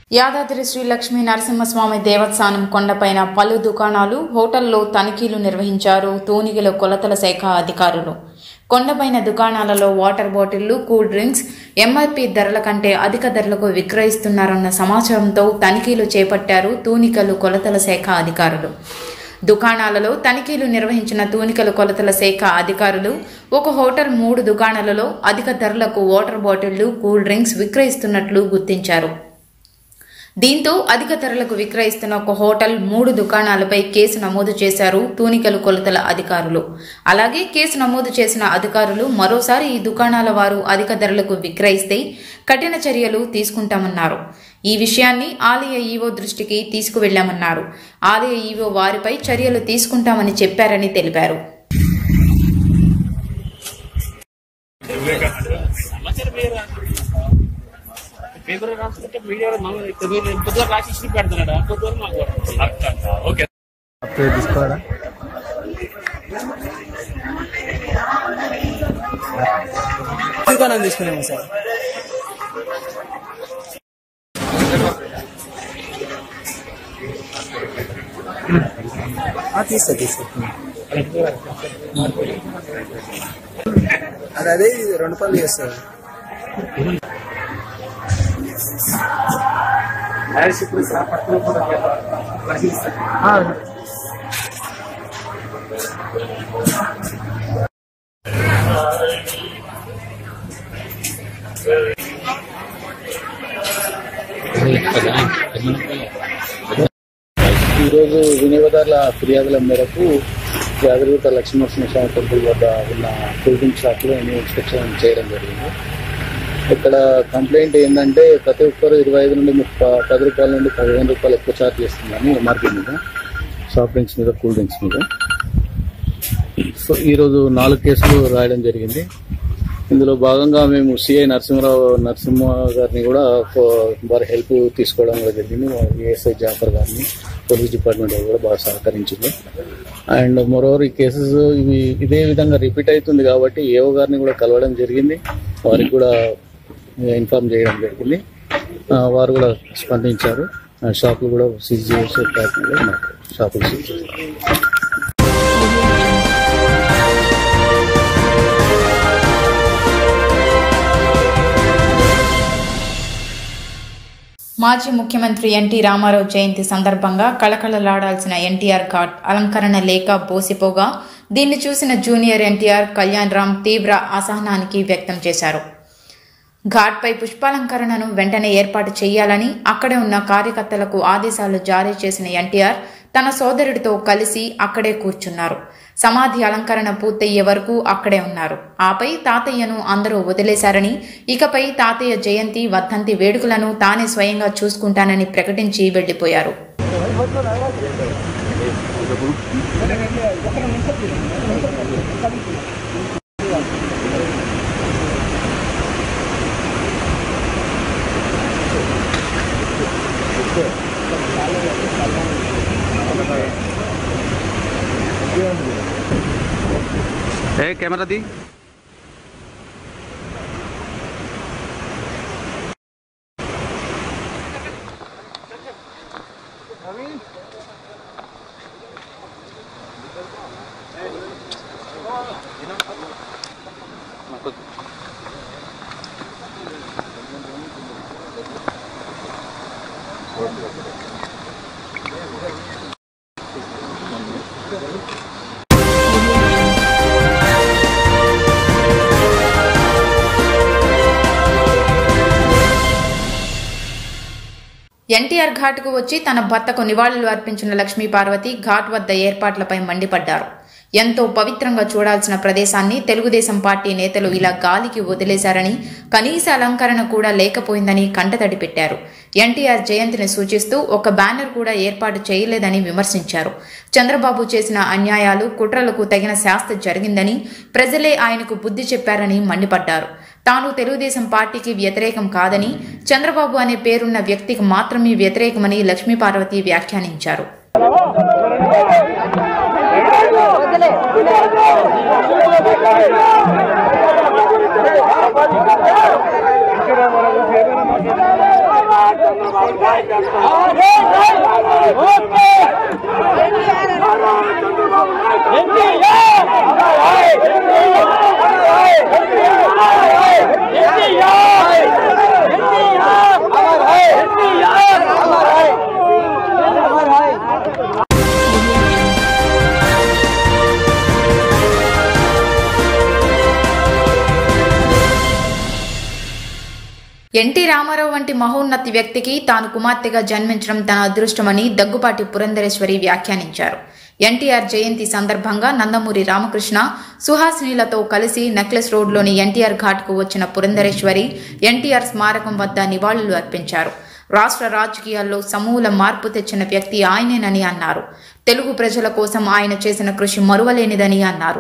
యాదాద్రి శ్రీ లక్ష్మీ నరసింహస్వామి దేవస్థానం కొండపైన పలు దుకాణాలు హోటల్లో తనిఖీలు నిర్వహించారు తూనిగల కొలతల శాఖ అధికారులు కొండపైన దుకాణాలలో వాటర్ బాటిళ్లు కూల్ డ్రింక్స్ ఎంఆర్పీ ధరల కంటే అధిక ధరలకు విక్రయిస్తున్నారన్న సమాచారంతో తనిఖీలు చేపట్టారు తూనికలు కొలతల శాఖ అధికారులు దుకాణాలలో తనిఖీలు నిర్వహించిన తూనికల కొలతల శాఖ అధికారులు ఒక హోటల్ మూడు దుకాణాలలో అధిక ధరలకు వాటర్ బాటిళ్లు కూల్ డ్రింక్స్ విక్రయిస్తున్నట్లు గుర్తించారు దీంతో అధిక ధరలకు విక్రయిస్తున్న ఒక హోటల్ మూడు దుకాణాలపై కేసు నమోదు చేశారు తూనికలు కొలతల అధికారులు అలాగే కేసు నమోదు చేసిన అధికారులు మరోసారి ఈ దుకాణాల వారు అధిక ధరలకు విక్రయిస్తే కఠిన చర్యలు తీసుకుంటామన్నారు ఈ విషయాన్ని ఆలయ ఈవో దృష్టికి తీసుకువెళ్లామన్నారు ఆలయ ఈవో వారిపై చర్యలు తీసుకుంటామని చెప్పారని తెలిపారు పేపర్ రాసుకుంటే మీడియాలో మామూలు ఇక్కడ మీరు పొద్దున రాసి ఇచ్చి పెడుతున్నాడు పొద్దున మాకు ఓకే పేరు తీసుకోవాలా దుకాణం తీసుకున్నాము సార్ ఆ, తీస్తా తీస్తా అది అదే ఇది రెండు పనులు చేస్తారు ఆ, ఈరోజు వినియోగదారుల ఫిర్యాదుల మేరకు యాదగిరిగుట్ట లక్ష్మీనరసింహస్వామి టెంపుల్ వద్ద ఉన్న కూల్ డ్రింక్ షాప్లో మేము ఇన్స్పెక్షన్ చేయడం జరిగింది ఇక్కడ కంప్లైంట్ ఏంటంటే ప్రతి ఒక్కరు ఇరవై ఐదు నుండి ముప్పై పది రూపాయల నుండి పదిహేను రూపాయలు ఎక్కువ ఛార్జ్ చేస్తుందని ఎంఆర్పీ మీద సాఫ్ట్ డ్రింక్స్ మీద కూల్ డ్రింక్స్ మీద సో ఈరోజు నాలుగు కేసులు రాయడం జరిగింది ఇందులో భాగంగా మేము సిఐ నరసింహరావు నరసింహ గారిని కూడా ఫో- వారి హెల్ప్ తీసుకోవడం కూడా జరిగింది ఏఎస్ఐ జాఫర్ గారిని పోలీస్ డిపార్ట్మెంట్ వాళ్ళు కూడా బాగా సహకరించింది అండ్ మరోవర్ ఈ కేసెస్ ఇవి ఇదే విధంగా రిపీట్ అవుతుంది కాబట్టి ఏఓ గారిని కూడా కలవడం జరిగింది వారికి కూడా ఇన్ఫార్మ్ చేయడం జరిగింది ఆ, వారు కూడా స్పందించారు ఆ, షాపులు కూడా సీజ్ చేసే ప్రయత్నంలో ఉన్నారు షాపులు సీజ్ చేశారు మాజీ ముఖ్యమంత్రి ఎన్టీ రామారావు జయంతి సందర్భంగా కళకళలాడాల్సిన ఎన్టీఆర్ ఘాట్ అలంకరణ లేక బోసిపోగా దీన్ని చూసిన జూనియర్ ఎన్టీఆర్ కళ్యాణ్ రామ్ తీవ్ర అసహనానికి వ్యక్తం చేశారు ఘాట్పై పుష్పాలంకరణను వెంటనే ఏర్పాటు చేయాలని అక్కడే ఉన్న కార్యకర్తలకు ఆదేశాలు జారీ చేసిన ఎన్టీఆర్ తన సోదరుడితో కలిసి అక్కడే కూర్చున్నారు సమాధి అలంకరణ పూర్తయ్యే వరకు అక్కడే ఉన్నారు ఆపై తాతయ్యను అందరూ వదిలేశారని ఇకపై తాతయ్య జయంతి వర్ధంతి వేడుకలను తానే స్వయంగా చూసుకుంటానని ప్రకటించి వెళ్లిపోయారు ఏ కెమెరా ది ఎన్టీఆర్ ఘాట్కు వచ్చి తన భర్తకు నివాళులు అర్పించిన లక్ష్మీ పార్వతి ఘాట్ వద్ద ఏర్పాట్లపై మండిపడ్డారు ఎంతో పవిత్రంగా చూడాల్సిన ప్రదేశాన్ని తెలుగుదేశం పార్టీ నేతలు ఇలా గాలికి వదిలేశారని కనీస అలంకరణ కూడా లేకపోయిందని కంటతడి పెట్టారు ఎన్టీఆర్ జయంతిని సూచిస్తూ ఒక బ్యానర్ కూడా ఏర్పాటు చేయలేదని విమర్శించారు చంద్రబాబు చేసిన అన్యాయాలు కుట్రలకు తగిన శాస్తి జరిగిందని ప్రజలే ఆయనకు బుద్ధి చెప్పారని మండిపడ్డారు తాను తెలుగుదేశం పార్టీకి వ్యతిరేకం కాదని చంద్రబాబు అనే పేరున్న వ్యక్తికి మాత్రమే వ్యతిరేకమని లక్ష్మీపార్వతి వ్యాఖ్యానించారు ఇక్కడ ఎన్టీ రామారావు వంటి మహోన్నతి వ్యక్తికి తాను కుమార్తెగా జన్మించడం తన అదృష్టమని దగ్గుపాటి పురంధరేశ్వరి వ్యాఖ్యానించారు ఎన్టీఆర్ జయంతి సందర్భంగా నందమూరి రామకృష్ణ సుహాసినిలతో కలిసి నెక్లెస్ రోడ్లోని ఎన్టీఆర్ ఘాట్కు వచ్చిన పురంధరేశ్వరి ఎన్టీఆర్ స్మారకం వద్ద నివాళులు అర్పించారు రాష్ట్ర రాజకీయాల్లో సమూల మార్పు తెచ్చిన వ్యక్తి ఆయనేనని అన్నారు తెలుగు ప్రజల కోసం ఆయన చేసిన కృషి మరువలేనిదని అన్నారు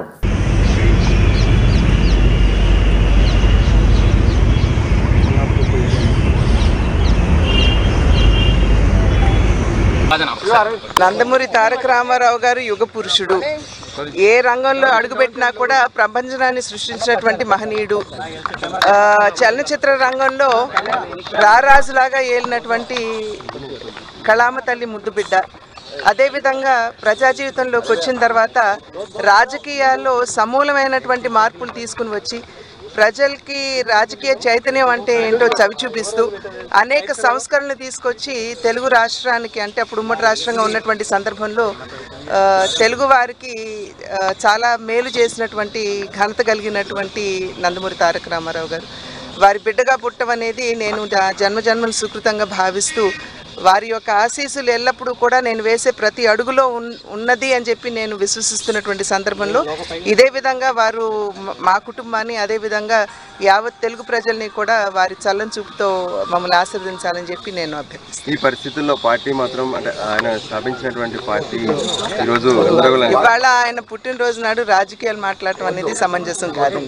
నందమూరి తారక రామారావు గారు యుగ పురుషుడు ఏ రంగంలో అడుగుపెట్టినా కూడా ప్రపంచనాన్ని సృష్టించినటువంటి మహనీయుడు ఆ, చలనచిత్ర రంగంలో రారాజులాగా ఏలినటువంటి కళామ తల్లి ముద్దుబిడ్డ అదేవిధంగా ప్రజా జీవితంలోకి వచ్చిన తర్వాత రాజకీయాల్లో సమూలమైనటువంటి మార్పులు తీసుకుని వచ్చి ప్రజలకి రాజకీయ చైతన్యం అంటే ఏంటో చవి చూపిస్తూ అనేక సంస్కరణలు తీసుకొచ్చి తెలుగు రాష్ట్రానికి అంటే అప్పుడు ఉమ్మడి రాష్ట్రంగా ఉన్నటువంటి సందర్భంలో ఆ, తెలుగు వారికి ఆ, చాలా మేలు చేసినటువంటి ఘనత కలిగినటువంటి నందమూరి తారక రామారావు గారు వారి బిడ్డగా పుట్టం అనేది నేను జ- జన్మ జన్మల సుకృతంగా భావిస్తూ వారి యొక్క ఆశీస్సులు ఎల్లప్పుడూ కూడా నేను వేసే ప్రతి అడుగులో ఉన్- ఉన్నది అని చెప్పి నేను విశ్వసిస్తున్నటువంటి సందర్భంలో ఇదే విధంగా వారు మ- మా కుటుంబాన్ని అదే విధంగా యావత్ తెలుగు ప్రజల్ని కూడా వారి చల్లని చూపుతో మమ్మల్ని ఆశీర్వదించాలని చెప్పి నేను అభ్యర్థిస్తాను ఈ పరిస్థితుల్లో పార్టీ మాత్రం అంటే ఆయన స్థాపించినటువంటి పార్టీ ఈరోజు గందరగోళంగా ఇవాళ ఆయన పుట్టినరోజు నాడు రాజకీయాలు మాట్లాడటం అనేది సమంజసం కాదండి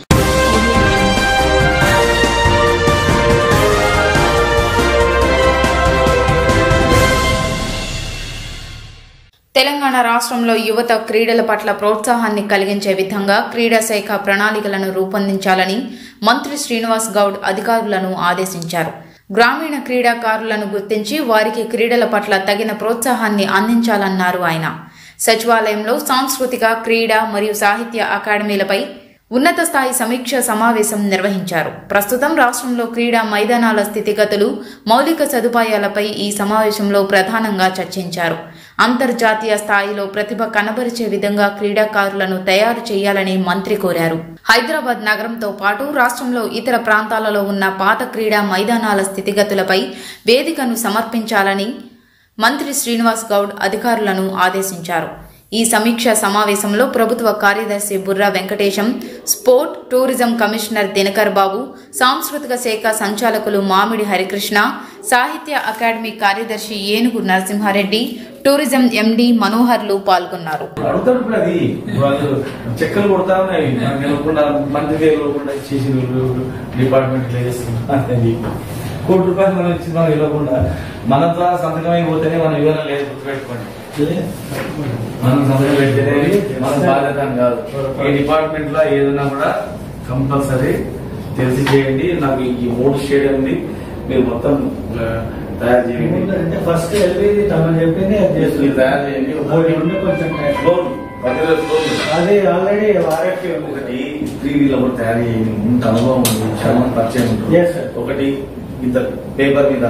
తెలంగాణ రాష్ట్రంలో యువత క్రీడల పట్ల ప్రోత్సాహాన్ని కలిగించే విధంగా క్రీడా శాఖ ప్రణాళికలను రూపొందించాలని మంత్రి శ్రీనివాస్ గౌడ్ అధికారులను ఆదేశించారు గ్రామీణ క్రీడాకారులను గుర్తించి వారికి క్రీడల పట్ల తగిన ప్రోత్సాహాన్ని అందించాలన్నారు ఆయన సచివాలయంలో సాంస్కృతిక క్రీడా మరియు సాహిత్య అకాడమీలపై ఉన్నత స్థాయి సమీక్ష సమావేశం నిర్వహించారు ప్రస్తుతం రాష్ట్రంలో క్రీడా మైదానాల స్థితిగతులు మౌలిక సదుపాయాలపై ఈ సమావేశంలో ప్రధానంగా చర్చించారు అంతర్జాతీయ స్థాయిలో ప్రతిభ కనబరిచే విధంగా క్రీడాకారులను తయారు చేయాలని మంత్రి కోరారు హైదరాబాద్ నగరంతో పాటు రాష్ట్రంలో ఇతర ప్రాంతాలలో ఉన్న పాత క్రీడా మైదానాల స్థితిగతులపై వేదికను సమర్పించాలని మంత్రి శ్రీనివాస్ గౌడ్ అధికారులను ఆదేశించారు ఈ సమీక్ష సమావేశంలో ప్రభుత్వ కార్యదర్శి Burra Venkatesham sport tourism commissioner Dinakar Babu సాంస్కృతిక శాఖ సంచాలకులు మామిడి హరికృష్ణ సాహిత్య అకాడమీ కార్యదర్శి ఏనుగు నరసింహారెడ్డి టూరిజం ఎండి మనోహర్లు పాల్గొన్నారు అడుగుతాడు ఇప్పుడు అది వాళ్ళు చెక్కలు కొడతా ఉన్నాయి మనకి తెలియకుండా మంత్రి దగ్గర లేకుండా చేసి డిపార్ట్మెంట్ చేస్తున్నారు కోటి రూపాయలు మనం ఇచ్చింది మనం ఇవ్వకుండా మన ద్వారా సంతకం అయిపోతేనే మనం ఇవ్వడం లేదు గుర్తుపెట్టుకోండి మనం సంతకం పెడితేనే మన బాధ్యత అని కాదు ఈ డిపార్ట్మెంట్ లో ఏదైనా కూడా కంపల్సరీ తెలిసి చేయండి నాకు ఈ మూడు స్టేడియం ఉంది మీరు మొత్తం ఆ, తయారు చేయండి ఫస్ట్ వెళ్ళి తమను చెప్పింది అది మీరు చేస్తుంది తయారు చేయండి ఒకటి ఉంటే కొంచెం లోన్ పదివేల లోన్ అది ఆల్రెడీ ఆర్ఎఫ్టీ ఉంది ఒకటి త్రీ వీలర్ కూడా తయారు చేయండి ఇంత అనుభవం ఉంది చాలా పరిచయం ఉంటుంది Yes, sir. ఒకటి ఇంత పేపర్ మీద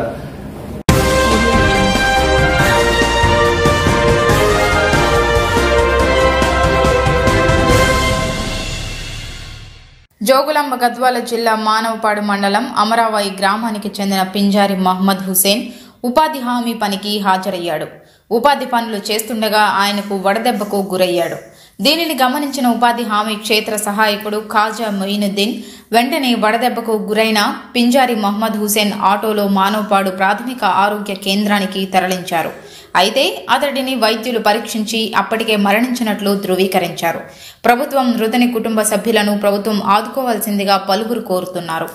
జోగులాంబ గద్వాల జిల్లా మానవపాడు మండలం అమరావాయి గ్రామానికి చెందిన పింజారి మహ్మద్ హుసేన్ ఉపాధి హామీ పనికి హాజరయ్యాడు ఉపాధి పనులు చేస్తుండగా ఆయనకు వడదెబ్బకు గురయ్యాడు దీనిని గమనించిన ఉపాధి హామీ క్షేత్ర సహాయకుడు ఖాజా మొయినుద్దీన్ వెంటనే వడదెబ్బకు గురైన పింజారి మహ్మద్ హుసేన్ ఆటోలో మానవపాడు ప్రాథమిక ఆరోగ్య కేంద్రానికి తరలించారు అయితే అతడిని వైద్యులు పరీక్షించి అప్పటికే మరణించినట్లు ధృవీకరించారు ప్రభుత్వం మృతుని కుటుంబ సభ్యులను ప్రభుత్వం ఆదుకోవాల్సిందిగా పలువురు కోరుతున్నారు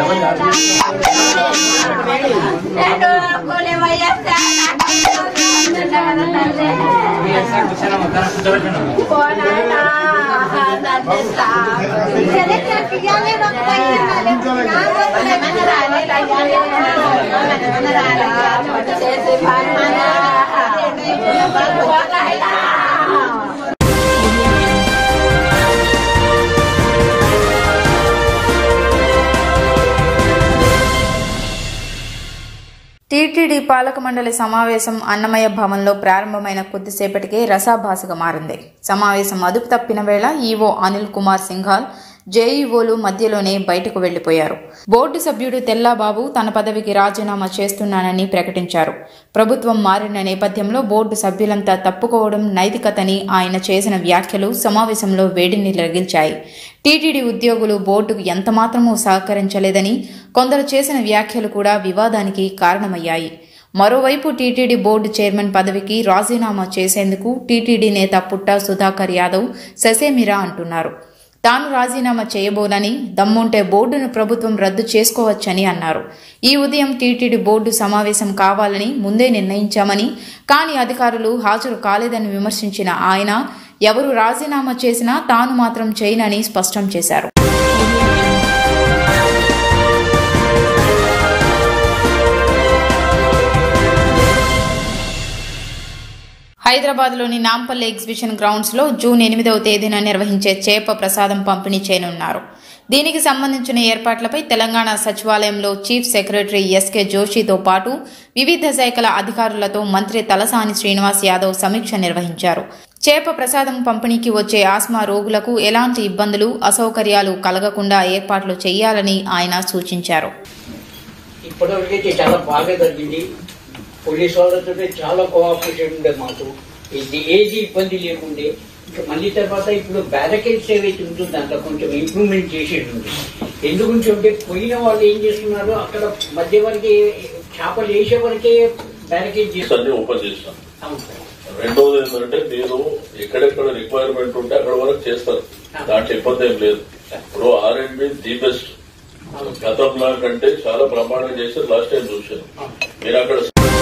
టీటీడీ పాలక మండలి సమావేశం అన్నమయ్య భవన్లో ప్రారంభమైన కొద్దిసేపటికే రసాభాసగా మారింది సమావేశం అదుపు తప్పిన వేళ ఈవో అనిల్ కుమార్ సింఘాల్ జేఈఓలు మధ్యలోనే బయటకు వెళ్లిపోయారు బోర్డు సభ్యుడు తెల్లాబాబు తన పదవికి రాజీనామా చేస్తున్నానని ప్రకటించారు ప్రభుత్వం మారిన నేపథ్యంలో బోర్డు సభ్యులంతా తప్పుకోవడం నైతికతని ఆయన చేసిన వ్యాఖ్యలు సమావేశంలో వేడిని రగిల్చాయి టీటీడీ ఉద్యోగులు బోర్డుకు ఎంతమాత్రమూ సహకరించలేదని కొందరు చేసిన వ్యాఖ్యలు కూడా వివాదానికి కారణమయ్యాయి మరోవైపు టీటీడీ బోర్డు చైర్మన్ పదవికి రాజీనామా చేసేందుకు టీటీడీ నేత పుట్టా సుధాకర్ యాదవ్ ససేమిరా అంటున్నారు తాను రాజీనామా చేయబోనని దమ్ముంటే బోర్డును ప్రభుత్వం రద్దు చేసుకోవచ్చని అన్నారు ఈ ఉదయం టీటీడీ బోర్డు సమావేశం కావాలని ముందే నిర్ణయించామని కానీ అధికారులు హాజరు కాలేదని విమర్శించిన ఆయన ఎవరు రాజీనామా చేసినా తాను మాత్రం చేయనని స్పష్టం చేశారు హైదరాబాద్లోని నాంపల్లి ఎగ్జిబిషన్ గ్రౌండ్స్లో జూన్ ఎనిమిదవ తేదీన నిర్వహించే చేప ప్రసాదం పంపిణీ చేయనున్నారు దీనికి సంబంధించిన ఏర్పాట్లపై తెలంగాణ సచివాలయంలో చీఫ్ సెక్రటరీ ఎస్కే జోషితో పాటు వివిధ శాఖల అధికారులతో మంత్రి తలసాని శ్రీనివాస్ యాదవ్ సమీక్ష నిర్వహించారు చేప ప్రసాదం పంపిణీకి వచ్చే ఆస్మా రోగులకు ఎలాంటి ఇబ్బందులు అసౌకర్యాలు కలగకుండా ఏర్పాట్లు చేయాలని ఆయన సూచించారు ఇప్పటివరకైతే చాలా బాగా జరిగింది పోలీస్ వాళ్ళతో చాలా కోఆపరేషన్ ఉండే మాకు ఇది ఏది ఇబ్బంది లేకుండే ఇంకా మళ్ళీ తర్వాత ఇప్పుడు బ్యారకేడ్స్ ఏవైతే ఉంటుందో దాంట్లో కొంచెం ఇంప్రూవ్మెంట్ చేసేది ఉంది ఎందుగురించి అంటే పోయిన వాళ్ళు ఏం చేస్తున్నారు అక్కడ మధ్య వరకే చేపలు వేసే వరకే బ్యారకేడ్ చేస్తారు అన్ని ఓపెన్ చేసినాం అవును సార్ రెండోది ఏంటంటే మీరు ఎక్కడెక్కడ రిక్వైర్మెంట్ ఉంటే అక్కడ వరకు చేస్తారు దాంట్లో ఇబ్బంది ఏం లేదు ఇప్పుడు R and B the best గతంలో కంటే చాలా ప్రమాణం చేసి లాస్ట్ టైం చూశాను మీరు అక్కడ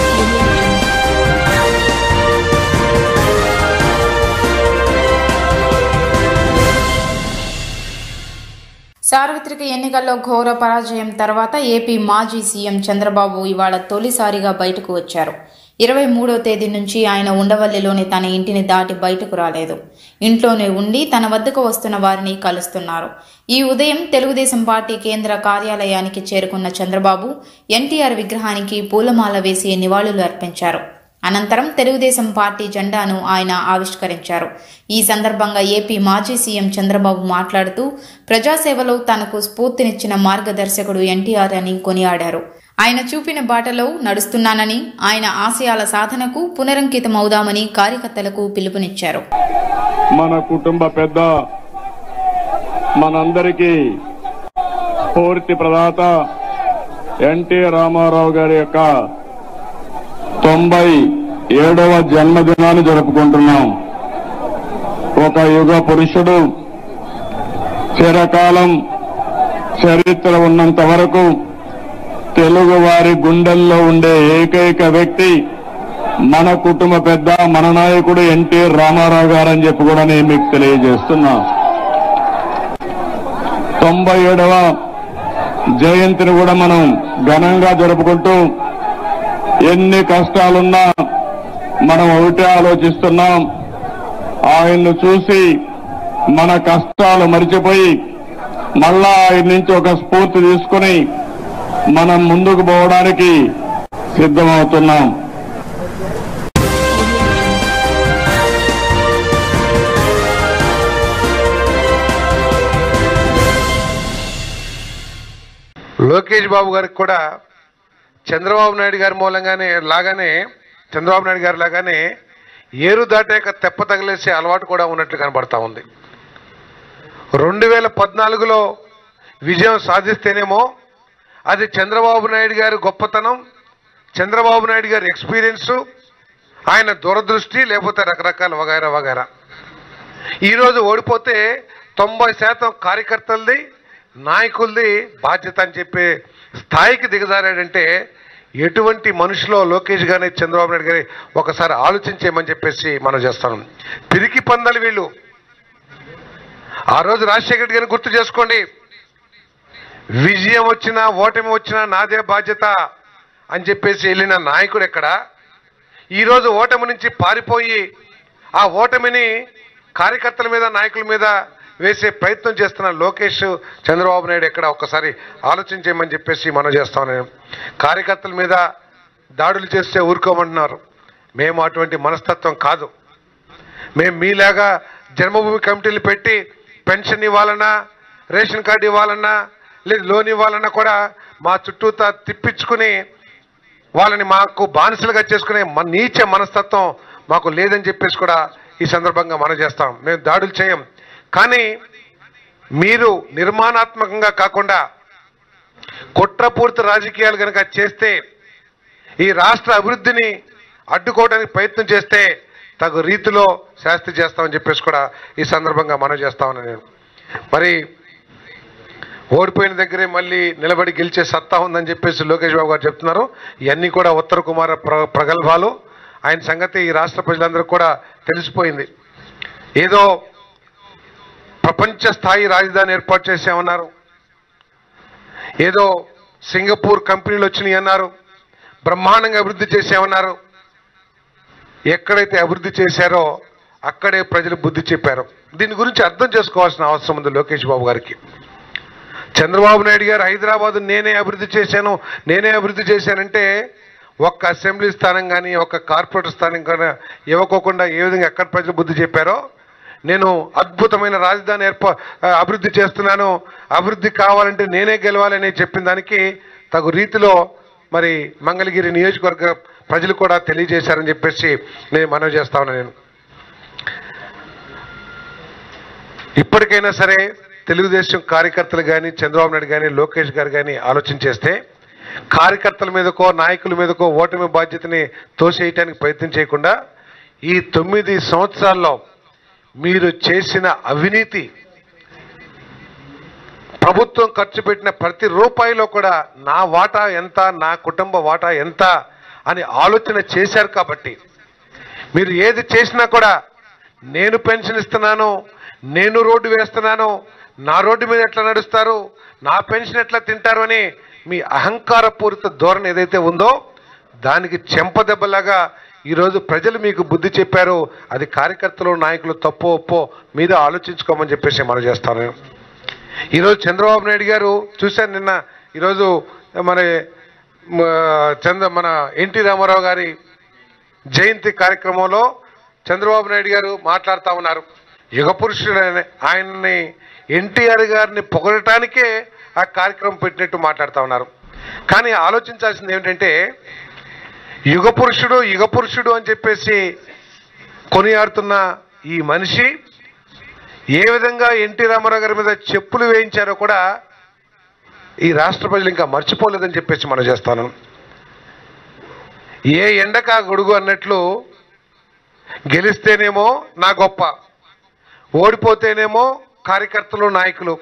సార్వత్రిక ఎన్నికల్లో ఘోర పరాజయం తర్వాత ఏపీ మాజీ సీఎం చంద్రబాబు ఇవాళ తొలిసారిగా బయటకు వచ్చారు ఇరవై మూడో తేదీ నుంచి ఆయన ఉండవల్లిలోని తన ఇంటిని దాటి బయటకు రాలేదు ఇంట్లోనే ఉండి తన వద్దకు వస్తున్న వారిని కలుస్తున్నారు ఈ ఉదయం తెలుగుదేశం పార్టీ కేంద్ర కార్యాలయానికి చేరుకున్న చంద్రబాబు ఎన్టీఆర్ విగ్రహానికి పూలమాల వేసి నివాళులు అర్పించారు అనంతరం తెలుగుదేశం పార్టీ జెండాను ఆయన ఆవిష్కరించారు ఈ సందర్భంగా ఏపీ మాజీ సీఎం చంద్రబాబు మాట్లాడుతూ ప్రజాసేవలో తనకు స్ఫూర్తినిచ్చిన మార్గదర్శకుడు ఎన్టీఆర్ అని కొనియాడారు ఆయన చూపిన బాటలో నడుస్తున్నానని ఆయన ఆశయాల సాధనకు పునరంకితమవుదామని కార్యకర్తలకు పిలుపునిచ్చారు మన కుటుంబ పెద్ద మనందరికీ పూర్తి ప్రదాత ఎన్టీ రామారావు గారి యొక్క తొంభై ఏడవ జన్మదినాన్ని జరుపుకుంటున్నాం ఒక యుగ పురుషుడు చిరకాలం చరిత్ర ఉన్నంత వరకు తెలుగు వారి గుండెల్లో ఉండే ఏకైక వ్యక్తి మన కుటుంబ పెద్ద మన నాయకుడు ఎన్టీ రామారావు గారు అని చెప్పి కూడా నేను మీకు తెలియజేస్తున్నా తొంభై ఏడవ జయంతిని కూడా మనం ఘనంగా జరుపుకుంటూ ఎన్ని కష్టాలున్నా మనం ఒకటే ఆలోచిస్తున్నాం ఆయన్ను చూసి మన కష్టాలు మరిచిపోయి మళ్ళా ఆయన నుంచి ఒక స్ఫూర్తి తీసుకుని మనం ముందుకు పోవడానికి సిద్ధమవుతున్నాం లోకేష్ బాబు గారికి కూడా చంద్రబాబు నాయుడు గారి మూలంగానే లాగానే చంద్రబాబు నాయుడు గారి లాగానే ఏరు దాటాక తెప్ప తగిలేసే అలవాటు కూడా ఉన్నట్లు కనబడతా ఉంది రెండు వేల పద్నాలుగులో విజయం సాధిస్తేనేమో అది చంద్రబాబు నాయుడు గారి గొప్పతనం చంద్రబాబు నాయుడు గారి ఎక్స్పీరియన్సు ఆయన దూరదృష్టి లేకపోతే రకరకాల వగైరా వగైరా ఈరోజు ఓడిపోతే తొంభై శాతం కార్యకర్తలది నాయకులది బాధ్యత అని చెప్పే స్థాయికి దిగజారాడంటే ఎటువంటి మనుషులో లోకేష్ గారి చంద్రబాబు నాయుడు గారి ఒకసారి ఆలోచించేయమని చెప్పేసి మనం చేస్తాం పిరికి పందలు వీళ్ళు ఆ రోజు రాజశేఖర రెడ్డి గారిని గుర్తు చేసుకోండి విజయం వచ్చినా ఓటమి వచ్చినా నాదే బాధ్యత అని చెప్పేసి వెళ్ళిన నాయకుడు ఎక్కడ ఈరోజు ఓటమి నుంచి పారిపోయి ఆ ఓటమిని కార్యకర్తల మీద నాయకుల మీద వేసే ప్రయత్నం చేస్తున్న లోకేష్ చంద్రబాబు నాయుడు ఎక్కడ ఒక్కసారి ఆలోచించేయమని చెప్పేసి మనం చేస్తాం నేను కార్యకర్తల మీద దాడులు చేస్తే ఊరుకోమంటున్నారు మేము అటువంటి మనస్తత్వం కాదు మేము మీలాగా జన్మభూమి కమిటీలు పెట్టి పెన్షన్ ఇవ్వాలన్నా రేషన్ కార్డు ఇవ్వాలన్నా లేదు లోన్ ఇవ్వాలన్నా కూడా మా చుట్టూతా తిప్పించుకుని వాళ్ళని మాకు బానిసలుగా చేసుకునే మన నీచ మనస్తత్వం మాకు లేదని చెప్పేసి కూడా ఈ సందర్భంగా మనం చేస్తాం మేము దాడులు చేయం కానీ మీరు నిర్మాణాత్మకంగా కాకుండా కుట్రపూర్తి రాజకీయాలు కనుక చేస్తే ఈ రాష్ట్ర అభివృద్ధిని అడ్డుకోవడానికి ప్రయత్నం చేస్తే తగు రీతిలో శాస్తి చేస్తామని చెప్పేసి కూడా ఈ సందర్భంగా మనం చేస్తామని నేను మరి ఓడిపోయిన దగ్గరే మళ్ళీ నిలబడి గెలిచే సత్తా ఉందని చెప్పేసి లోకేష్ బాబు గారు చెప్తున్నారు ఇవన్నీ కూడా ఉత్తర కుమార ప్ర ప్రగల్భాలు ఆయన సంగతి ఈ రాష్ట్ర ప్రజలందరూ కూడా తెలిసిపోయింది ఏదో ప్రపంచ స్థాయి రాజధాని ఏర్పాటు చేసామన్నారు ఏదో సింగపూర్ కంపెనీలు వచ్చినాయి అన్నారు బ్రహ్మాండంగా అభివృద్ధి చేసామన్నారు ఎక్కడైతే అభివృద్ధి చేశారో అక్కడే ప్రజలు బుద్ధి చెప్పారు దీని గురించి అర్థం చేసుకోవాల్సిన అవసరం ఉంది లోకేష్ బాబు గారికి చంద్రబాబు నాయుడు గారు హైదరాబాద్ నేనే అభివృద్ధి చేశాను నేనే అభివృద్ధి చేశానంటే ఒక్క అసెంబ్లీ స్థానం కానీ ఒక్క కార్పొరేటర్ స్థానం కానీ ఇవ్వకోకుండా ఏ విధంగా ఎక్కడ ప్రజలు బుద్ధి చెప్పారో నేను అద్భుతమైన రాజధాని ఏర్పా అభివృద్ధి చేస్తున్నాను అభివృద్ధి కావాలంటే నేనే గెలవాలని చెప్పిన దానికి తగు రీతిలో మరి మంగళగిరి నియోజకవర్గ ప్రజలు కూడా తెలియజేశారని చెప్పేసి నేను మనవి చేస్తా ఉన్నాను నేను ఇప్పటికైనా సరే తెలుగుదేశం కార్యకర్తలు కానీ చంద్రబాబు నాయుడు కానీ లోకేష్ గారు కానీ ఆలోచన చేస్తే కార్యకర్తల మీదకో నాయకుల మీదకో ఓటమి బాధ్యతని తోసేయటానికి ప్రయత్నం చేయకుండా ఈ తొమ్మిది సంవత్సరాల్లో మీరు చేసిన అవినీతి ప్రభుత్వం ఖర్చు పెట్టిన ప్రతి రూపాయిలో కూడా నా వాటా ఎంత నా కుటుంబ వాటా ఎంత అని ఆలోచన చేశారు కాబట్టి మీరు ఏది చేసినా కూడా నేను పెన్షన్ ఇస్తున్నాను నేను రోడ్డు వేస్తున్నాను నా రోడ్డు మీద ఎట్లా నడుస్తారు నా పెన్షన్ ఎట్లా తింటారు అని మీ అహంకారపూరిత ధోరణి ఏదైతే ఉందో దానికి చెంపదెబ్బలాగా ఈరోజు ప్రజలు మీకు బుద్ధి చెప్పారు అది కార్యకర్తలు నాయకులు తప్పో ఒప్పో మీద ఆలోచించుకోమని చెప్పేసి మనం చేస్తాను ఈరోజు చంద్రబాబు నాయుడు గారు చూశాను నిన్న ఈరోజు మన మ, చంద్ర మన ఎన్టీ రామారావు గారి జయంతి కార్యక్రమంలో చంద్రబాబు నాయుడు గారు మాట్లాడుతూ ఉన్నారు యుగ పురుషుడు ఆయన- ఆయన్ని ఎన్టీఆర్ గారిని పొగడటానికే ఆ కార్యక్రమం పెట్టినట్టు మాట్లాడుతూ ఉన్నారు కానీ ఆలోచించాల్సింది ఏమిటంటే యుగ పురుషుడు యుగ పురుషుడు అని చెప్పేసి కొనియాడుతున్న ఈ మనిషి ఏ విధంగా ఎన్టీ రామారావు గారి మీద చెప్పులు వేయించారో కూడా ఈ రాష్ట్ర ప్రజలు ఇంకా మర్చిపోలేదని చెప్పేసి మనం చేస్తాను ఏ ఎండకా గొడుగు అన్నట్లు గెలిస్తేనేమో నా గొప్ప ఓడిపోతేనేమో కార్యకర్తలు నాయకులు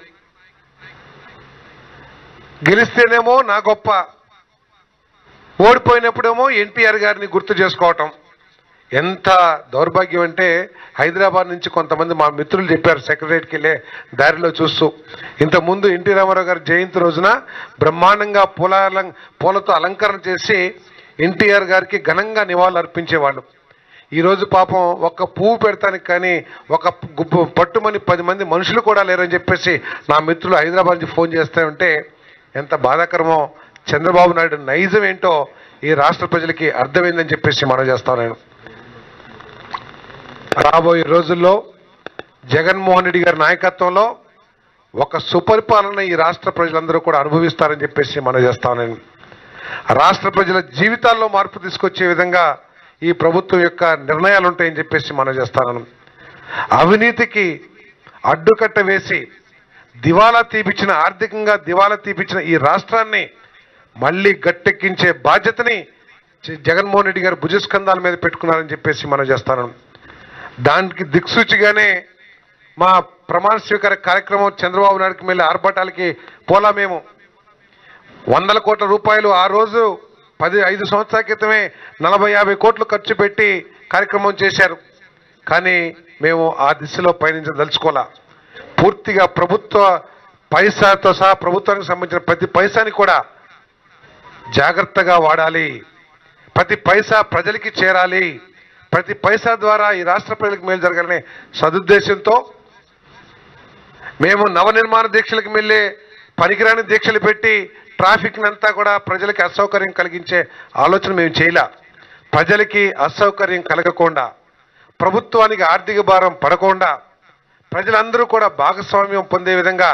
గెలిస్తేనేమో నా గొప్ప ఓడిపోయినప్పుడేమో ఎన్టీఆర్ గారిని గుర్తు చేసుకోవటం ఎంత దౌర్భాగ్యం అంటే హైదరాబాద్ నుంచి కొంతమంది మా మిత్రులు చెప్పారు సెక్రటరీకి వెళ్ళే దారిలో చూస్తూ ఇంతకుముందు ఎన్టీ రామారావు గారి జయంతి రోజున బ్రహ్మాండంగా పూల అలం- పూలతో అలంకరణ చేసి ఎన్టీఆర్ గారికి ఘనంగా నివాళులు అర్పించేవాళ్ళు ఈరోజు పాపం ఒక్క పువ్వు పెడతానికి కానీ ఒక గుబ్బు పట్టుమని పది మంది మనుషులు కూడా లేరని చెప్పేసి నా మిత్రులు హైదరాబాద్ నుంచి ఫోన్ చేస్తూ ఉంటే ఎంత బాధాకరమో చంద్రబాబు నాయుడు నైజం ఏంటో ఈ రాష్ట్ర ప్రజలకి అర్థమైందని చెప్పేసి మనం చేస్తాను నేను రాబోయే రోజుల్లో జగన్మోహన్ రెడ్డి గారి నాయకత్వంలో ఒక సుపరిపాలన ఈ రాష్ట్ర ప్రజలందరూ కూడా అనుభవిస్తారని చెప్పేసి మనం చేస్తాను నేను రాష్ట్ర ప్రజల జీవితాల్లో మార్పు తీసుకొచ్చే విధంగా ఈ ప్రభుత్వం యొక్క నిర్ణయాలు ఉంటాయని చెప్పేసి మనం చేస్తాను అవినీతికి అడ్డుకట్ట వేసి దివాలా తీపిచ్చిన ఆర్థికంగా దివాలా తీపిచ్చిన ఈ రాష్ట్రాన్ని మళ్ళీ గట్టెక్కించే బాధ్యతని జ- జగన్మోహన్ రెడ్డి గారు భుజస్కంధాల మీద పెట్టుకున్నారని చెప్పేసి మనం చేస్తాను దానికి దిక్సూచిగానే మా ప్రమాణ స్వీకార కార్యక్రమం చంద్రబాబు నాయుడుకి మళ్ళీ ఆర్భటాలకి పోలా మేము వందల కోట్ల రూపాయలు ఆ రోజు పది ఐదు సంవత్సరాల క్రితమే నలభై యాభై కోట్లు ఖర్చు పెట్టి కార్యక్రమం చేశారు కానీ మేము ఆ దిశలో పయనించదలుచుకోలే పూర్తిగా ప్రభుత్వ పైసాతో సహా ప్రభుత్వానికి సంబంధించిన ప్రతి పైసాని కూడా జాగ్రత్తగా వాడాలి ప్రతి పైసా ప్రజలకి చేరాలి ప్రతి పైసా ద్వారా ఈ రాష్ట్ర ప్రజలకు మేలు జరగాలనే సదుద్దేశంతో మేము నవనిర్మాణ దీక్షలకు వెళ్ళే పనికిరాని దీక్షలు పెట్టి ట్రాఫిక్ అంతా కూడా ప్రజలకి అసౌకర్యం కలిగించే ఆలోచన మేము చేయలే ప్రజలకి అసౌకర్యం కలగకుండా ప్రభుత్వానికి ఆర్థిక భారం పడకుండా ప్రజలందరూ కూడా భాగస్వామ్యం పొందే విధంగా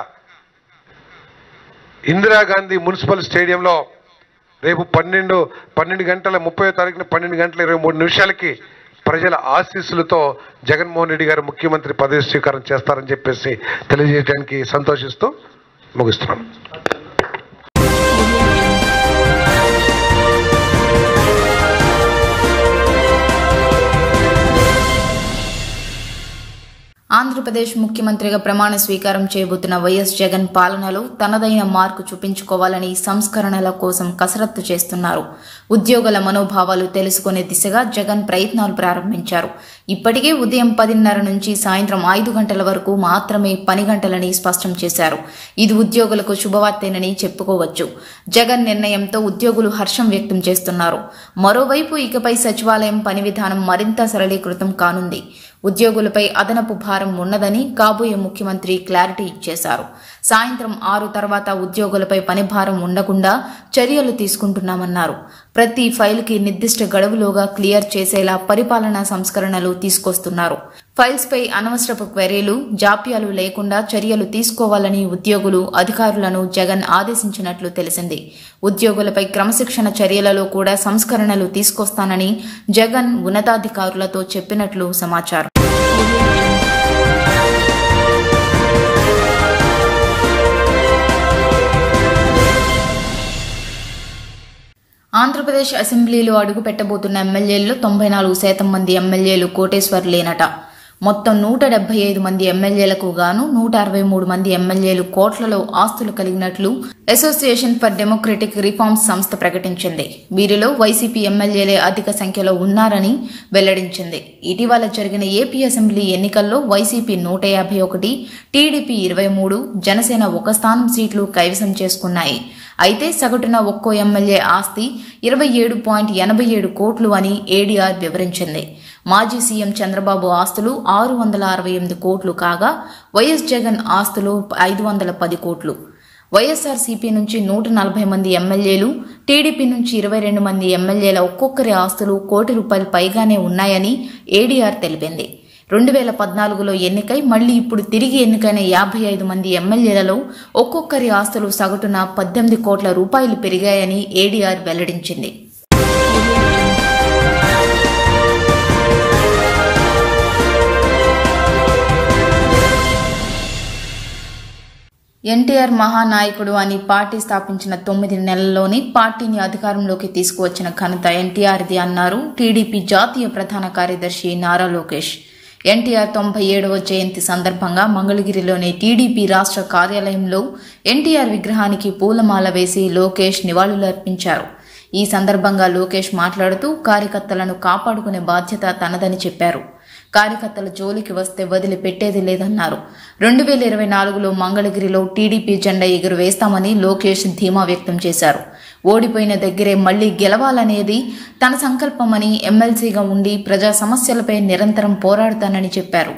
ఇందిరాగాంధీ మున్సిపల్ స్టేడియంలో రేపు పన్నెండు పన్నెండు గంటల ముప్పై తారీఖున పన్నెండు గంటల ఇరవై మూడు నిమిషాలకి ప్రజల ఆశీస్సులతో జగన్మోహన్ రెడ్డి గారు ముఖ్యమంత్రి పదవి స్వీకారం చేస్తారని చెప్పేసి తెలియజేయడానికి సంతోషిస్తూ ముగిస్తున్నాం ఆంధ్రప్రదేశ్ ముఖ్యమంత్రిగా ప్రమాణ స్వీకారం చేయబోతున్న వైఎస్ జగన్ పాలనలో తనదైన మార్కు చూపించుకోవాలని సంస్కరణల కోసం కసరత్తు చేస్తున్నారు ఉద్యోగుల మనోభావాలు తెలుసుకునే దిశగా జగన్ ప్రయత్నాలు ప్రారంభించారు ఇప్పటికే ఉదయం పదిన్నర నుంచి సాయంత్రం ఐదు గంటల వరకు మాత్రమే పని గంటలని స్పష్టం చేశారు ఇది ఉద్యోగులకు శుభవార్తేనని చెప్పుకోవచ్చు జగన్ నిర్ణయంతో ఉద్యోగులు హర్షం వ్యక్తం చేస్తున్నారు మరోవైపు ఇకపై సచివాలయం పని విధానం మరింత సరళీకృతం కానుంది ఉద్యోగులపై అదనపు భారం ఉన్నదని కాబోయే ముఖ్యమంత్రి క్లారిటీ ఇచ్చేశారు సాయంత్రం ఆరు తర్వాత ఉద్యోగులపై పని భారం ఉండకుండా చర్యలు తీసుకుంటున్నామన్నారు ప్రతి ఫైల్కి నిర్దిష్ట గడువులోగా క్లియర్ చేసేలా పరిపాలనా సంస్కరణలు తీసుకొస్తున్నారు ఫైల్స్పై అనవసరపు క్వెరీలు జాప్యాలు లేకుండా చర్యలు తీసుకోవాలని ఉద్యోగులు అధికారులను జగన్ ఆదేశించినట్లు తెలిసింది ఉద్యోగులపై క్రమశిక్షణ చర్యలలో కూడా సంస్కరణలు తీసుకొస్తానని జగన్ ఉన్నతాధికారులతో చెప్పినట్లు సమాచారం ఆంధ్రప్రదేశ్ అసెంబ్లీలో అడుగుపెట్టబోతున్న ఎమ్మెల్యేల్లో తొంభై నాలుగు శాతం మంది ఎమ్మెల్యేలు కోటేశ్వర్లేనట మొత్తం నూట డెబ్బై ఐదు మంది ఎమ్మెల్యేలకు గాను నూట అరవై మూడు మంది ఎమ్మెల్యేలు కోట్లలో ఆస్తులు కలిగినట్లు అసోసియేషన్ ఫర్ డెమోక్రటిక్ రిఫార్మ్స్ సంస్థ ప్రకటించింది వీరిలో వైసీపీ ఎమ్మెల్యేలే అధిక సంఖ్యలో ఉన్నారని వెల్లడించింది ఇటీవల జరిగిన ఏపీ అసెంబ్లీ ఎన్నికల్లో వైసీపీ నూట యాభై ఒకటి టీడీపీ ఇరవై మూడు జనసేన ఒక స్థానం సీట్లు కైవసం చేసుకున్నాయి అయితే సగటున ఒక్కో ఎమ్మెల్యే ఆస్తి ఇరవై ఏడు పాయింట్ ఎనభై ఏడు కోట్లు అని ఏడీఆర్ వివరించింది మాజీ సీఎం చంద్రబాబు ఆస్తులు ఆరు వందల అరవై ఎనిమిది కోట్లు కాగా వైఎస్ జగన్ ఆస్తులు ఐదు వందల పది కోట్లు వైఎస్ఆర్సీపీ నుంచి నూట నలభై మంది ఎమ్మెల్యేలు టీడీపీ నుంచి ఇరవై రెండు మంది ఎమ్మెల్యేల ఒక్కొక్కరి ఆస్తులు కోటి రూపాయలు పైగానే ఉన్నాయని ఏడీఆర్ తెలిపింది రెండు వేల పద్నాలుగులో ఎన్నికై మళ్లీ ఇప్పుడు తిరిగి ఎన్నికైన యాభై ఐదు మంది ఎమ్మెల్యేలలో ఒక్కొక్కరి ఆస్తులు సగటున పద్దెనిమిది కోట్ల రూపాయలు పెరిగాయని ఏడీఆర్ వెల్లడించింది ఎన్టీఆర్ మహానాయకుడు అని పార్టీ స్థాపించిన తొమ్మిది నెలల్లోనే పార్టీని అధికారంలోకి తీసుకువచ్చిన ఘనత ఎన్టీఆర్ది అన్నారు టీడీపీ జాతీయ ప్రధాన కార్యదర్శి నారా లోకేష్ ఎన్టీఆర్ తొంభై ఏడవ జయంతి సందర్భంగా మంగళగిరిలోని టీడీపీ రాష్ట్ర కార్యాలయంలో ఎన్టీఆర్ విగ్రహానికి పూలమాల వేసి లోకేష్ నివాళులర్పించారు ఈ సందర్భంగా లోకేష్ మాట్లాడుతూ కార్యకర్తలను కాపాడుకునే బాధ్యత తనదని చెప్పారు కార్యకర్తల జోలికి వస్తే వదిలిపెట్టేది లేదన్నారు రెండు వేల ఇరవై నాలుగులో మంగళగిరిలో టీడీపీ జెండా ఎగురవేస్తామని లోకేష్ ధీమా వ్యక్తం చేశారు ఓడిపోయిన దగ్గరే మళ్లీ గెలవాలనేది తన సంకల్పమని ఎమ్మెల్సీగా ఉండి ప్రజా సమస్యలపై నిరంతరం పోరాడుతానని చెప్పారు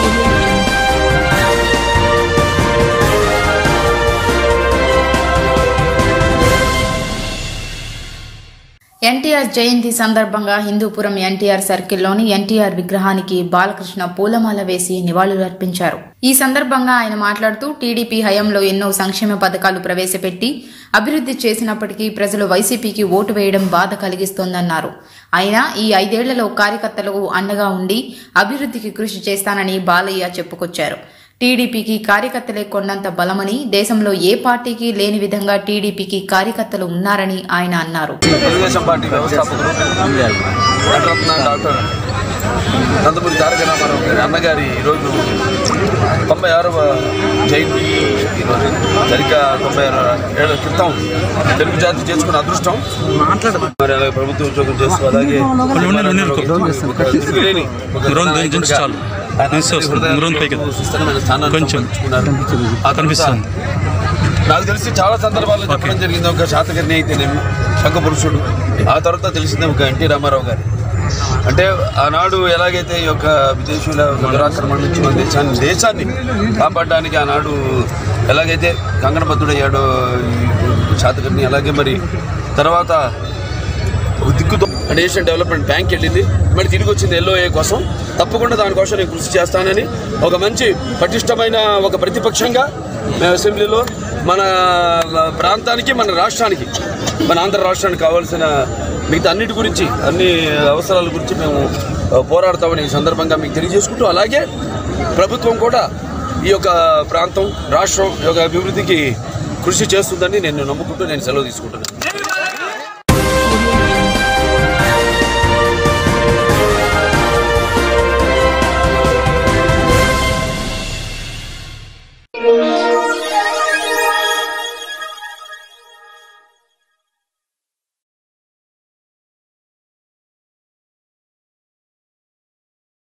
ఎన్టీఆర్ జయంతి సందర్భంగా హిందూపురం ఎన్టీఆర్ సర్కిల్లోని ఎన్టీఆర్ విగ్రహానికి బాలకృష్ణ పూలమాల వేసి నివాళులర్పించారు ఈ సందర్భంగా ఆయన మాట్లాడుతూ టీడీపీ హయాంలో ఎన్నో సంక్షేమ పథకాలు ప్రవేశపెట్టి అభివృద్ధి చేసినప్పటికీ ప్రజలు వైసీపీకి ఓటు వేయడం బాధ కలిగిస్తోందన్నారు అయినా ఈ ఐదేళ్లలో కార్యకర్తలకు అండగా ఉండి అభివృద్ధికి కృషి చేస్తానని బాలయ్య చెప్పుకొచ్చారు టీడీపీకి కార్యకర్తలే కొన్నంత బలమని దేశంలో ఏ పార్టీకి లేని విధంగా టీడీపీకి కార్యకర్తలు ఉన్నారని ఆయన అన్నారు తెలుగుదేశం పార్టీ వ్యవస్థాపకులు నటరత్న డాక్టర్ నందమూరి తారక రామారావు గారి అన్నగారి ఈరోజు తొంభై ఆరవ జయంతి ఈరోజు సరిగ్గా తొంభై ఆరు ఏళ్ల క్రితం తెలుగు జాతి చేసుకున్న అదృష్టం మరి అలాగే ప్రభుత్వ ఉద్యోగం చేస్తూ అలాగే తిరుగులేని ఒక నాయకుడిగా ఆయన హృదయాల్లో విస్తరమైన స్థానాన్ని సంపాదించుకున్నారు. ఆ తర్వాత నాకు తెలిసి చాలా సందర్భాల్లో చెప్పడం జరిగింది ఒక శాతకర్ణి అయితేనేమి శంఖపురుషుడు ఆ తర్వాత తెలిసిందే ఒక ఎన్టీ రామారావు గారు అంటే ఆనాడు ఎలాగైతే ఈ యొక్క విదేశీయుల ఒక దురాక్రమణ నుంచి మన దేశాన్ని దేశాన్ని కాపాడడానికి ఆనాడు ఎలాగైతే కంగనబద్ధుడయ్యాడో ఈ శాతకర్ణి అలాగే మరి తర్వాత ఒక దిక్కుతో నేషనల్ డెవలప్మెంట్ బ్యాంక్ వెళ్ళింది మరి తిరిగి వచ్చింది ఎల్ఓఏ కోసం తప్పకుండా దానికోసం నేను కృషి చేస్తానని ఒక మంచి పటిష్టమైన ఒక ప్రతిపక్షంగా మేము అసెంబ్లీలో మన ప్రాంతానికి మన రాష్ట్రానికి మన ఆంధ్ర రాష్ట్రానికి కావాల్సిన మిగతా అన్నిటి గురించి అన్ని అవసరాల గురించి మేము ఆ, పోరాడతామని ఈ సందర్భంగా మీకు తెలియజేసుకుంటూ అలాగే ప్రభుత్వం కూడా ఈ యొక్క ప్రాంతం రాష్ట్రం యొక్క అభివృద్ధికి కృషి చేస్తుందని నేను నమ్ముకుంటూ నేను సెలవు తీసుకుంటున్నాను